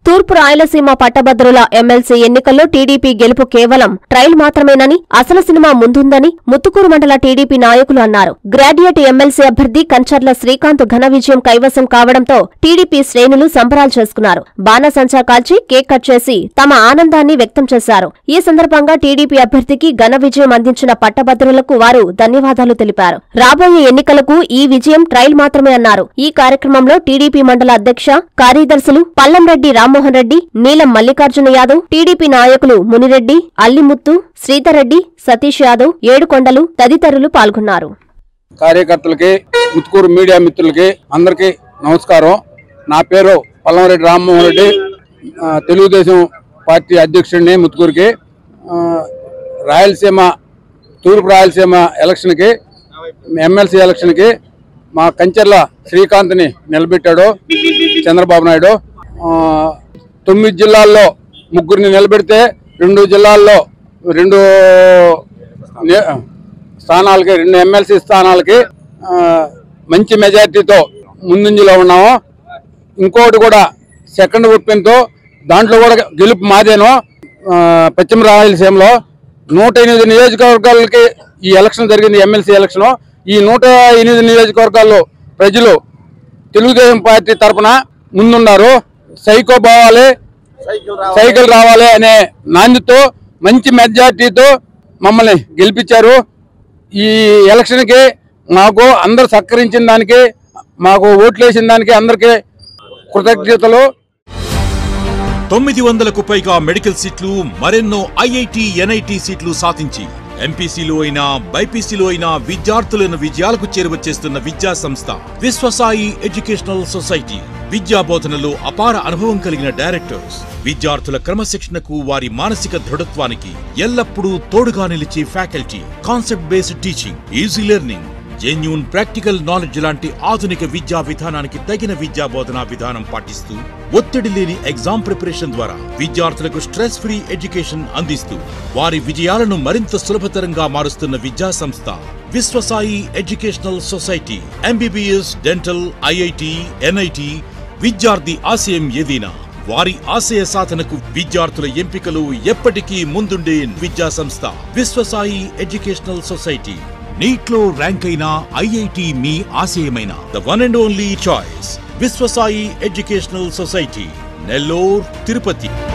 తూర్పు రాయలసీమ పట్టభద్రుల ఎమ్మెల్సీ ఎన్నికల్లో టీడీపీ గెలుపు కేవలం ట్రయల్ మాత్రమేనని అసలు సినిమా ముందుందని ముత్తుకూరు మండల టీడీపీ నాయకులు అన్నారు గ్రాడ్యుయేట్ ఎమ్మెల్సీ అభ్యర్థి కంచర్ల శ్రీకాంత్ ఘన విజయం కైవసం కావడంతో టీడీపీ శ్రేణులు సంబరాలు చేసుకున్నారు బాణసంచా కాల్చి కేక్ కట్ చేసి తమ ఆనందాన్ని వ్యక్తం చేశారు ఈ సందర్భంగా టీడీపీ అభ్యర్థికి ఘన విజయం అందించిన పట్టభద్రులకు వారు ధన్యవాదాలు తెలిపారు రాబోయే ఎన్నికలకు ఈ విజయం ట్రయల్ మాత్రమే అన్నారు ఈ కార్యక్రమంలో టీడీపీ మండల అధ్యక్ష కార్యదర్శులు పల్లంరెడ్డి రామ్మోహన్ రెడ్డి నీలం మల్లికార్జున యాదవ్ టీడీపీ నాయకులు మునిరెడ్డి అల్లిముత్తు శ్రీధర్ రెడ్డి సతీష్ యాదవ్ ఏడుకొండలు తదితరులు పాల్గొన్నారు కార్యకర్తలకి ముత్తుకూరు మీడియా మిత్రులకి అందరికీ నమస్కారం నా పేరు పల్లంరెడ్డి రామ్మోహన్ రెడ్డి ఆ, తెలుగుదేశం పార్టీ అధ్యక్షుడిని ముత్తుకూరుకి ఆ, రాయలసీమ తూర్పు రాయలసీమ ఎలక్షన్కి ఎమ్మెల్సీ ఎలక్షన్కి మా కంచెర్ల శ్రీకాంత్ని నిలబెట్టాడు చంద్రబాబు నాయుడు ఆ, తొమ్మిది జిల్లాల్లో ముగ్గురిని నిలబెడితే రెండు జిల్లాల్లో రెండు నే- స్థానాలకి రెండు ఎమ్మెల్సీ స్థానాలకి ఆ, మంచి మెజార్టీతో ముందంజలో ఉన్నాము ఇంకోటి కూడా సెకండ్ ఒప్పినతో దాంట్లో కూడా గెలుపు మాదేను ఆ, పశ్చిమ రాయలసీమలో నూట ఎనిమిది నియోజకవర్గాలకి ఈ ఎలక్షన్ జరిగింది ఎమ్మెల్సీ ఎలక్షన్ ఈ నూట ఎనిమిది నియోజకవర్గాల్లో ప్రజలు తెలుగుదేశం పార్టీ తరఫున ముందున్నారు సైకో పోవాలి సైకిల్ రావాలి అనే నాందితో మంచి మెజార్టీతో మమ్మల్ని గెలిపించారు ఈ ఎలక్షన్కి మాకు అందరు సహకరించిన దానికి మాకు ఓట్లు వేసిన దానికి అందరికీ కృతజ్ఞతలు తొమ్మిది వందలకు పైగా మెడికల్ సీట్లు మరెన్నో ఐఐటి ఎన్ఐటి సీట్లు సాధించి ఎంపీసీలో అయినా బైపీసీలో అయినా విద్యార్థులను విజయాలకు చేరువచేస్తున్న విద్యా సంస్థ విశ్వసాయి ఎడ్యుకేషనల్ సొసైటీ విద్యా బోధనలో అపార అనుభవం కలిగిన డైరెక్టర్స్ విద్యార్థుల క్రమశిక్షణకు వారి మానసిక దృఢత్వానికి ఎల్లప్పుడూ తోడుగా నిలిచే faculty concept based teaching easy learning genuine practical knowledge లాంటి ఆధునిక విద్యా విధానానికి తగిన విద్యా బోధనా విధానం పాటిస్తూ ఒత్తిడి లేని ఎగ్జామ్ ప్రిపరేషన్ ద్వారా విద్యార్థులకు స్ట్రెస్ ఫ్రీ ఎడ్యుకేషన్ అందిస్తూ వారి విజయాలను మరింత సులభతరంగా మారుస్తున్న విద్యా సంస్థ Viswasai educational society MBBS dental IIT NIT విద్యార్థి ఆశయం ఏదైనా వారి ఆశయ సాధనకు విద్యార్థుల ఎంపికలు ఎప్పటికీ ముందుండే విద్యా సంస్థ విశ్వసాయి ఎడ్యుకేషనల్ సొసైటీ నీట్ లో ర్యాంక్ అయిన ఐఐటి మీ ఆశయమైన the one and only choice Viswasai educational society Nellore Tirupati